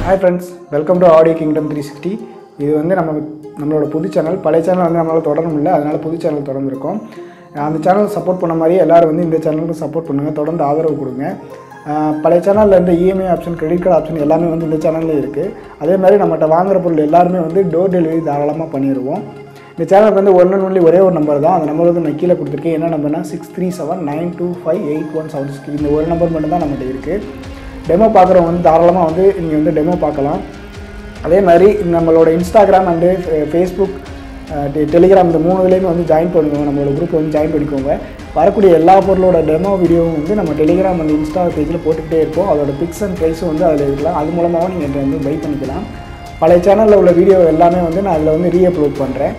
Hi friends welcome to audio kingdom three sixty இது வந்து நம்ம நம்மளோட புது சேனல் பழைய சேனல் வந்து நம்மளால் தொடர முடியல அதனால் புது சேனல் தொடர்ந்துருக்கோம் அந்த சேனல் சப்போர்ட் பண்ண மாதிரி எல்லாரும் வந்து இந்த சேனலுக்கு சப்போர்ட் பண்ணுங்கள் தொடர்ந்து ஆதரவு கொடுங்க அஹ் பழைய சேனலில் இருந்த EMI option credit card option எல்லாமே வந்து இந்த சேனல்லே இருக்குது அதே மாதிரி நம்மகிட்ட வாங்குற பொருள் எல்லாருமே வந்து டோர் டெலிவரி தாராளமாக பண்ணிடுவோம் இந்த சேனலுக்கு வந்து ஒன் அண்ட் ஒன்லி ஒரே ஒரு நம்பர் தான் அந்த நம்பர் வந்து நான் கீழே கொடுத்துருக்கேன் என்ன நம்பர்னா six three seven nine two five eight one seven six இந்த ஒரு நம்பர் மட்டும் தான் நம்மகிட்ட இருக்குது டெமோ பார்க்குறவங்க வந்து தாராளமாக வந்து நீங்கள் வந்து டெமோ பார்க்கலாம் அதே மாதிரி நம்மளோட இன்ஸ்டாகிராம் அண்டு ஃபேஸ்புக் டெலிகிராம் இந்த மூணு இதுலேயுமே வந்து ஜாயின் பண்ணிக்கோங்க நம்மளோட குரூப் வந்து ஜாயின் பண்ணிக்கோங்க வரக்கூடிய எல்லா பொருளோட டெமோ வீடியோவும் வந்து நம்ம டெலிகிராம் அண்ட் இன்ஸ்டா பேஜில் போட்டுக்கிட்டே இருப்போம் அதோட பிக்ஸ் அண்ட் ப்ரைஸும் வந்து அதில் இருக்கலாம் அது மூலமாகவும் நீங்கள் வந்து பை பண்ணிக்கலாம் பழைய சேனலில் உள்ள வீடியோ எல்லாமே வந்து நான் அதில் வந்து ரீஅப்லோட் பண்ணுறேன்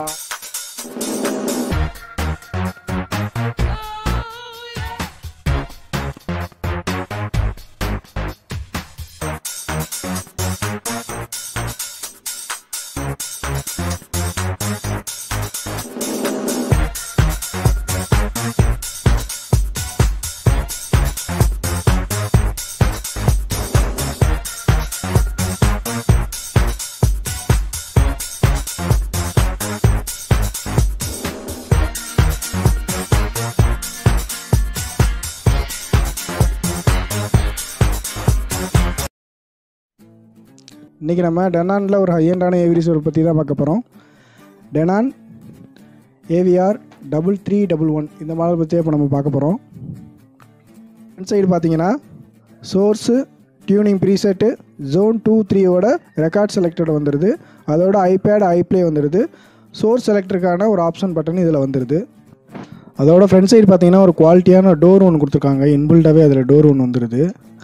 இன்றைக்கி நம்ம டெனானில் ஒரு ஹையண்டான ஏவிரிஸ் ஒரு பற்றி தான் பார்க்க போகிறோம் Denon AVR double three double one இந்த மாடல் பற்றி இப்போ நம்ம பார்க்க போகிறோம் ஃப்ரண்ட் சைடு பார்த்தீங்கன்னா source tuning preset zone two த்ரீயோட ரெக்கார்ட் செலக்டட் வந்துடுது அதோட ஐபேட் ஐப்ளே வந்துடுது சோர்ஸ் செலக்டருக்கான ஒரு ஆப்ஷன் பட்டன் இதில் வந்துடுது அதோட ஃப்ரண்ட் சைடு பார்த்தீங்கன்னா ஒரு குவாலிட்டியான டோர் ஒன்று கொடுத்துருக்காங்க இன்பில்டாகவே அதில் டோர் ஒன்று வந்துடுது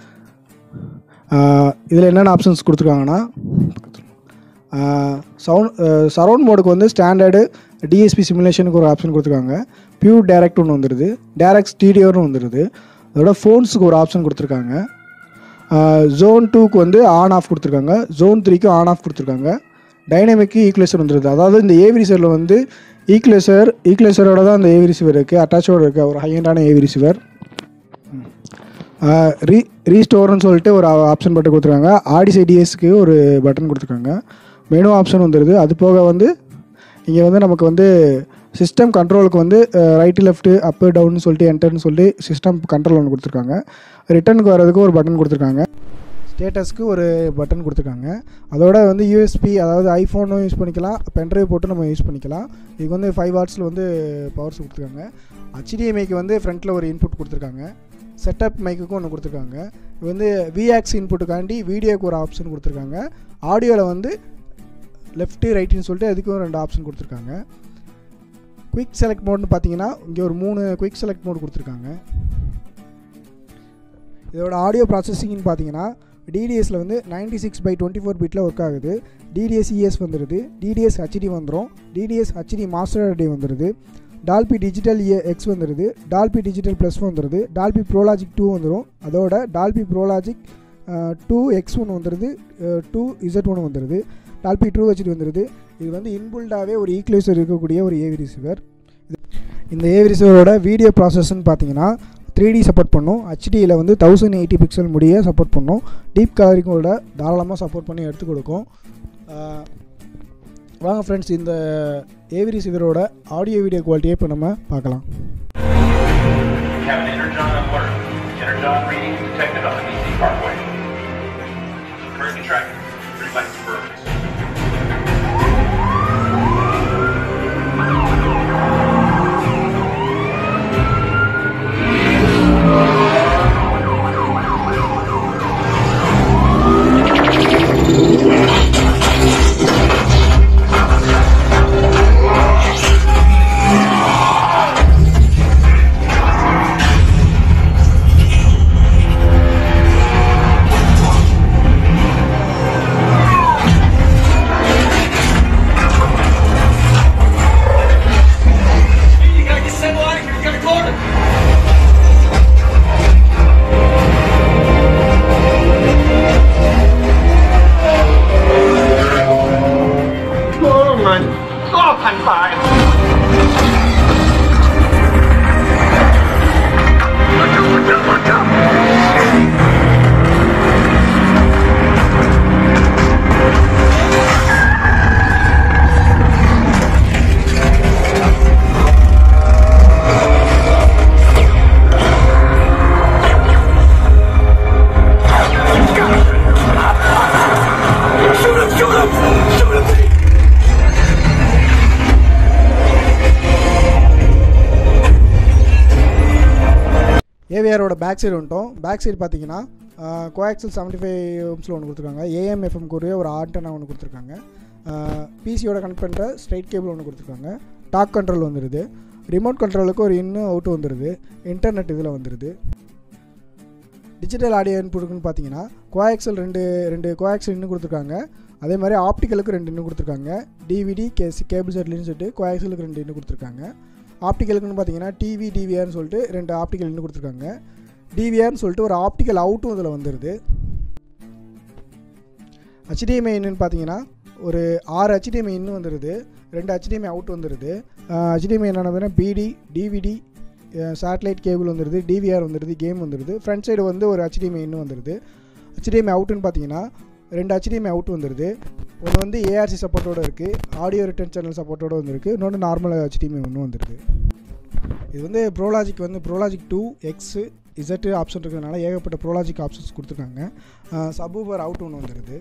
இதில் என்னென்ன ஆப்ஷன்ஸ் கொடுத்துருக்காங்கன்னா சவுண்ட் சரவுண்ட் மோடுக்கு வந்து ஸ்டாண்டர்டு டிஎஸ்பி சிமுலேஷனுக்கு ஒரு ஆப்ஷன் கொடுத்துருக்காங்க பியூர் டேரக்ட் ஒன்று வந்துடுது டேரக்ட் ஸ்டீடியோன்னு வந்துடுது அதோட ஃபோன்ஸுக்கு ஒரு ஆப்ஷன் கொடுத்துருக்காங்க ஜோன் டூக்கு வந்து ஆன் ஆஃப் கொடுத்துருக்காங்க ஜோன் த்ரீக்கு ஆன் ஆஃப் கொடுத்துருக்காங்க டைனமிக்கு ஈக்குலேசர் வந்துடுது அதாவது இந்த ஏவி ரிசீவரில் வந்து ஈக்குலேசர் ஈக்குலேசரோட தான் அந்த ஏவி ரிசீவர் இருக்குது அட்டாச்சோட இருக்க ஒரு ஹையண்டான ஏவி ரிசீவர் ரீ ரீஸ்டோர்னு சொல்லிட்டு ஒரு ஆப்ஷன் பட்டன் கொடுத்துருக்காங்க ஆடிசை டிஎஸ்க்கு ஒரு பட்டன் கொடுத்துருக்காங்க மெனு ஆப்ஷன் வந்துடுது அது போக வந்து இங்கே வந்து நமக்கு வந்து சிஸ்டம் கண்ட்ரோலுக்கு வந்து ரைட்டு லெஃப்ட்டு அப்பு டவுன் சொல்லிட்டு என்டர்னு சொல்லி சிஸ்டம் கண்ட்ரோல் ஒன்று கொடுத்துருக்காங்க ரிட்டர்னுக்கு வர்றதுக்கு ஒரு பட்டன் கொடுத்துருக்காங்க ஸ்டேட்டஸ்க்கு ஒரு பட்டன் கொடுத்துருக்காங்க அதோட வந்து யூஎஸ்பி அதாவது ஐஃபோனும் யூஸ் பண்ணிக்கலாம் பென்ட்ரைவ் போட்டு நம்ம யூஸ் பண்ணிக்கலாம் இதுக்கு வந்து ஃபைவ் வாட்ஸில் வந்து பவர்ஸ் கொடுத்துருக்காங்க ஹெச்டிஎம்ஐக்கு வந்து ஃப்ரண்ட்டில் ஒரு இன்புட் கொடுத்துருக்காங்க செட்டப் மைக்குக்கும் ஒன்று கொடுத்துருக்காங்க இது வந்து விஆக்ஸ் இன்புட்டுக்காண்டி வீடியோக்கு ஒரு ஆப்ஷன் கொடுத்துருக்காங்க ஆடியோவில் வந்து லெஃப்ட்டு ரைட்டுன்னு சொல்லிட்டு அதுக்கும் ரெண்டு ஆப்ஷன் கொடுத்துருக்காங்க குயிக் செலக்ட் மோட்னு பார்த்தீங்கன்னா இங்கே ஒரு மூணு குயிக் செலக்ட் மோட் கொடுத்துருக்காங்க இதோட ஆடியோ ப்ராசஸிங்னு பார்த்தீங்கன்னா டிடிஎஸில் வந்து ninety six by twenty four பிட்டில் ஒர்க் ஆகுது டிடிஎஸ் இஎஸ் வந்துடுது டிடிஎஸ் ஹச்டி வந்துடும் டிடிஎஸ் ஹச்டி மாஸ்டர் டே வந்துடுது டால்பி டிஜிட்டல் ஏ எக்ஸ் வந்துடுது டால்பி டிஜிட்டல் ப்ளஸ் வந்துடுது டால்பி ப்ரோலாஜிக் டூ வந்துடும் அதோட டால்பி ப்ரோலாஜிக் டூ எக்ஸ் ஒன்று வந்துடுது டூ இசட் ஒன்று வந்துடுது டால்பி டூ ஹெச்டி வந்துடுது இது வந்து இன்புல்டாகவே ஒரு ஈக்குலேசர் இருக்கக்கூடிய ஒரு ஏவி ரிசீவர் இந்த ஏவி ரிசீவரோட வீடியோ ப்ராசஸ்ன்னு பார்த்தீங்கன்னா த்ரீ டி சப்போர்ட் பண்ணும் ஹெச்டியில் வந்து தௌசண்ட் எயிட்டி பிக்சல் முடிய சப்போர்ட் பண்ணும் டீப் கலரிங்கோட தாராளமாக சப்போர்ட் பண்ணி எடுத்து கொடுக்கும் வாங்க ஃப்ரெண்ட்ஸ் இந்த ஏவி ரிசீவரோட ஆடியோ வீடியோ குவாலிட்டியை இப்போ நம்ம பார்க்கலாம் We have an Energon alert. Energon readings detected on the DC Parkway. Currently tracking three lights suburbans. ஏவிஆரோட பேக் சைடு வந்துட்டோம் பேக் சைடு பார்த்தீங்கன்னா கோஆக்சல் செவன்ட்டி ஃபைவ் ஓம்ஸில் ஒன்று கொடுத்துருக்காங்க ஏஎம்எஃப்எம் கூறிய ஒரு ஆண்டனா ஒன்று கொடுத்துருக்காங்க பிசியோட கனெக்ட் பண்ணுற ஸ்ட்ரைட் கேபிள் ஒன்று கொடுத்துருக்காங்க டாக் கண்ட்ரோல் வந்துடுது ரிமோட் கண்ட்ரோலுக்கு ஒரு இன்னும் அவுட் வந்துடுது இன்டர்நெட் இதில் வந்துடுது டிஜிட்டல் ஆடியோ இன்புட்டுக்குன்னு பார்த்தீங்கன்னா கோஆக்சல் ரெண்டு ரெண்டு கோஆக்சல் இன்னும் கொடுத்துருக்காங்க அதே மாதிரி ஆப்டிக்கலுக்கு ரெண்டு இன்னும் கொடுத்துருக்காங்க டிவிடி கேஸ் கேபிள் செட்லின்னு சொல்லிட்டு கோஆக்சலுக்கு ரெண்டு இன்னும் கொடுத்துருக்காங்க ஆப்டிக்கலுக்குன்னு பார்த்தீங்கன்னா டிவி டிவிஆர்னு சொல்லிட்டு ரெண்டு ஆப்டிக்கல் இன்னும் கொடுத்துருக்காங்க டிவிஆர்னு சொல்லிட்டு ஒரு ஆப்டிக்கல் அவுட்டும் இதில் வந்துடுது ஹெச்டிஎம்ஐ இன்னுன்னு பார்த்தீங்கன்னா ஒரு ஆறு ஹெச்டிஎம்ஐ இன்னும் வந்துடுது ரெண்டு ஹெச்டிஎம்ஐ அவுட் வந்துடுது ஹெச்டிஎம்ஐ என்னென்னா பிடி டிவிடி சேட்டலைட் கேபிள் வந்துடுது டிவிஆர் வந்துடுது கேம் வந்துடுது ஃப்ரண்ட் சைடு வந்து ஒரு ஹெச்டிஎம்ஐ இன்னும் வந்துடுது ஹெச்டிஎம்ஐ அவுட்டுன்னு பார்த்தீங்கன்னா ரெண்டு ஹெச்டிஎம்ஐ அவுட் வந்துடுது ஒன்று வந்து ஏஆர்சி சப்போர்ட்டோட இருக்குது ஆடியோ ரிட்டர்ன் சேனல் சப்போர்ட்டோட வந்துருக்கு இன்னொன்று நார்மல் ஹெச்டிஎம்ஐ ஒன்று வந்துடுது இது வந்து ப்ரோலாஜிக் வந்து pro logic two X Z option இருக்கிறதுனால ஏகப்பட்ட ப்ரோலாஜிக் ஆப்ஷன்ஸ் கொடுத்துருக்காங்க சபூபர் அவுட் ஒன்று வந்துடுது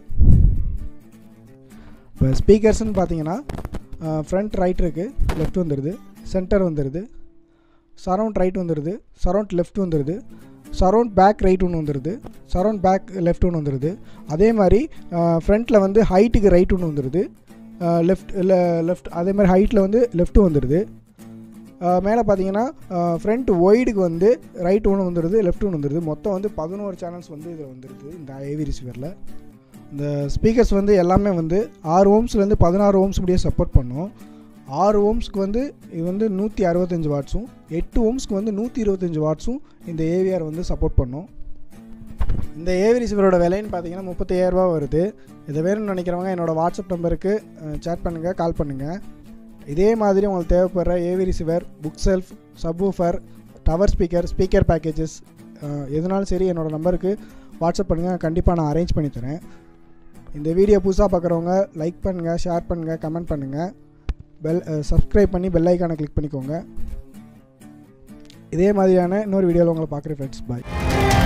இப்போ ஸ்பீக்கர்ஸ்னு பார்த்தீங்கன்னா ஃப்ரண்ட் ரைட் இருக்குது லெஃப்ட் வந்துடுது சென்டர் வந்துடுது சரவுண்ட் ரைட் வந்துடுது சரவுண்ட் லெஃப்ட் வந்துடுது சரவுண்ட் பேக் ரைட் ஒன்று வந்துடுது சரவுண்ட் பேக் லெஃப்ட் ஒன்று வந்துடுது அதே மாதிரி ஃப்ரண்ட்டில் வந்து ஹைட்டுக்கு ரைட் ஒன்று வந்துடுது லெஃப்ட் இல்லை லெஃப்ட் அதே மாதிரி ஹைட்டில் வந்து லெஃப்ட்டும் வந்துடுது மேலே பார்த்தீங்கன்னா ஃப்ரண்ட் ஒய்டுக்கு வந்து ரைட் ஒன்று வந்துடுது லெஃப்ட் ஒன்று வந்துடுது மொத்தம் வந்து பதினோரு சேனல்ஸ் வந்து இதில் வந்துடுது இந்த ஏவி ரிசீவரில் இந்த ஸ்பீக்கர்ஸ் வந்து எல்லாமே வந்து ஆறு ஓம்ஸ்லேருந்து பதினாறு ஓம்ஸ் முடிய சப்போர்ட் பண்ணும் ஆறு ஓம்ஸ்க்கு வந்து இது வந்து நூற்றி அறுபத்தஞ்சு வாட்ஸும் எட்டு ஓம்ஸ்க்கு வந்து நூற்றி இருபத்தஞ்சி வாட்ஸும் இந்த ஏவிஆர் வந்து சப்போர்ட் பண்ணும் இந்த ஏவி ரிசீவரோட விலைன்னு பார்த்தீங்கன்னா முப்பத்தையாயிரரூபா வருது இதை வேணும்னு நினைக்கிறவங்க என்னோடய வாட்ஸ்அப் நம்பருக்கு சேட் பண்ணுங்கள் கால் பண்ணுங்கள் இதே மாதிரி உங்களுக்கு தேவைப்படுற AV receiver bookshelf subwoofer tower speaker speaker packages எதுனாலும் சரி என்னோடய நம்பருக்கு வாட்ஸ்அப் பண்ணுங்கள் கண்டிப்பாக நான் அரேஞ்ச் பண்ணி தரேன் இந்த வீடியோ புதுசாக பார்க்குறவங்க லைக் பண்ணுங்கள் ஷேர் பண்ணுங்கள் கமெண்ட் பண்ணுங்கள் பெல் சப்ஸ்கிரைப் பண்ணி பெல் ஐக்கானை கிளிக் பண்ணிக்கோங்க இதே மாதிரியான இன்னொரு வீடியோவில் உங்களை பார்க்குறேன் ஃப்ரெண்ட்ஸ் பாய்